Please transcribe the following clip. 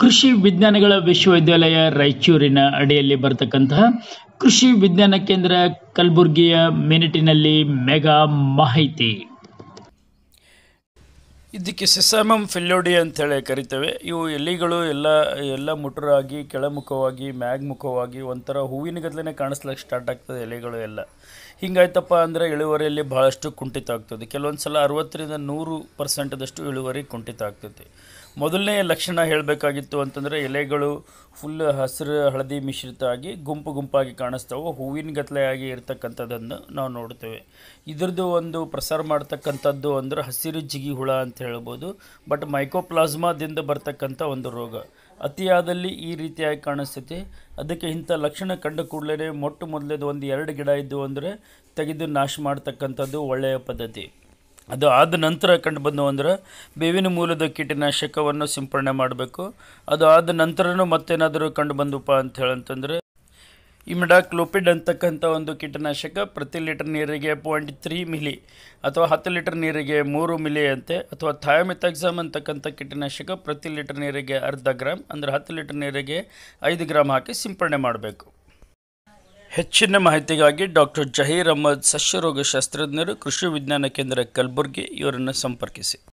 ಕೃಷಿ ವಿಜ್ಞಾನಗಳ ವಿಶ್ವವಿದ್ಯಾಲಯ ರಾಯಚೂರಿನ ಅಡಿಯಲ್ಲಿ ಬರತಕ್ಕಂತಹ ಕೃಷಿ ವಿಜ್ಞಾನ ಕೇಂದ್ರ ಕಲಬುರಗಿಯ ಮಿನಿಟಿನಲ್ಲಿ ಮೆಗಾ ಮಾಹಿತಿ ಇದಕ್ಕೆ ಸೆಸಾಮಮ್ ಫಿಲ್ಲೋಡಿ ಅಂತೇಳಿ ಕರಿತೇವೆ ಇವು ಎಲೆಗಳು ಎಲ್ಲ ಎಲ್ಲ ಮುಟುರಾಗಿ ಕೆಳಮುಖವಾಗಿ ಮ್ಯಾಗ್ಮುಖವಾಗಿ ಒಂಥರ ಹೂವಿನ ಗದಲೇ ಕಾಣಿಸ್ಲಿಕ್ಕೆ ಸ್ಟಾರ್ಟ್ ಆಗ್ತದೆ ಎಲೆಗಳು ಎಲ್ಲ ಹಿಂಗಾಯ್ತಪ್ಪ ಅಂದರೆ ಇಳುವರಿಯಲ್ಲಿ ಭಾಳಷ್ಟು ಕುಂಠಿತ ಆಗ್ತದೆ ಕೆಲವೊಂದು ಸಲ ಅರವತ್ತರಿಂದ ನೂರು ಪರ್ಸೆಂಟದಷ್ಟು ಇಳುವರಿ ಕುಂಠಿತ ಆಗ್ತೈತಿ ಮೊದಲನೇ ಲಕ್ಷಣ ಹೇಳಬೇಕಾಗಿತ್ತು ಅಂತಂದರೆ ಎಲೆಗಳು ಫುಲ್ ಹಸಿರು ಹಳದಿ ಮಿಶ್ರಿತ ಆಗಿ ಗುಂಪು ಗುಂಪಾಗಿ ಕಾಣಿಸ್ತಾವೆ ಹೂವಿನ ಗತ್ತಲೆಯಾಗಿ ಇರ್ತಕ್ಕಂಥದ್ದನ್ನು ನಾವು ನೋಡ್ತೇವೆ ಇದ್ರದ್ದು ಒಂದು ಪ್ರಸಾರ ಮಾಡ್ತಕ್ಕಂಥದ್ದು ಅಂದ್ರೆ ಹಸಿರು ಜಿಗಿ ಹುಳ ಅಂತ ಹೇಳ್ಬೋದು ಬಟ್ ಮೈಕೋಪ್ಲಾಸ್ಮಾದಿಂದ ಬರ್ತಕ್ಕಂಥ ಒಂದು ರೋಗ ಅತಿಯಾದಲ್ಲಿ ಈ ರೀತಿಯಾಗಿ ಕಾಣಿಸ್ತೈತಿ ಅದಕ್ಕೆ ಇಂಥ ಲಕ್ಷಣ ಕಂಡ ಕೂಡಲೇ ಮೊಟ್ಟ ಮೊದಲೇದು ಒಂದು ಎರಡು ಗಿಡ ಇದ್ದು ಅಂದರೆ ತೆಗೆದು ನಾಶ ಮಾಡ್ತಕ್ಕಂಥದ್ದು ಒಳ್ಳೆಯ ಪದ್ಧತಿ ಅದು ಆದ ನಂತರ ಕಂಡು ಬಂದು ಅಂದ್ರೆ ಬೇವಿನ ಮೂಲದ ಕೀಟನಾಶಕವನ್ನು ಸಿಂಪಡಣೆ ಮಾಡಬೇಕು ಅದು ಆದ ನಂತರನೂ ಮತ್ತೇನಾದರೂ ಕಂಡು ಬಂದಪ್ಪ ಅಂತ ಹೇಳಂತಂದರೆ ಇಮಿಡಾಕ್ಲೋಪಿಡ್ ಅಂತಕ್ಕಂಥ ಒಂದು ಕೀಟನಾಶಕ ಪ್ರತಿ ಲೀಟರ್ ನೀರಿಗೆ ಪಾಯಿಂಟ್ ತ್ರೀ ಮಿಲಿ ಅಥವಾ ಹತ್ತು ಲೀಟರ್ ನೀರಿಗೆ ಮೂರು ಮಿಲಿ ಅಂತೆ ಅಥವಾ ಥಯಾಮಿಥಾಕ್ಸಾಮ್ ಅಂತಕ್ಕಂಥ ಕೀಟನಾಶಕ ಪ್ರತಿ ಲೀಟರ್ ನೀರಿಗೆ ಅರ್ಧ ಗ್ರಾಮ್ ಅಂದರೆ ಹತ್ತು ಲೀಟರ್ ನೀರಿಗೆ ಐದು ಗ್ರಾಮ್ ಹಾಕಿ ಸಿಂಪಡಣೆ ಮಾಡಬೇಕು ಹೆಚ್ಚಿನ ಮಾಹಿತಿಗಾಗಿ ಡಾಕ್ಟರ್ ಜಹೀರ್ ಅಹಮದ್ ಸಸ್ಯರೋಗ ಶಾಸ್ತ್ರಜ್ಞರು ಕೃಷಿ ವಿಜ್ಞಾನ ಕೇಂದ್ರ ಕಲಬುರಗಿ ಇವರನ್ನು ಸಂಪರ್ಕಿಸಿ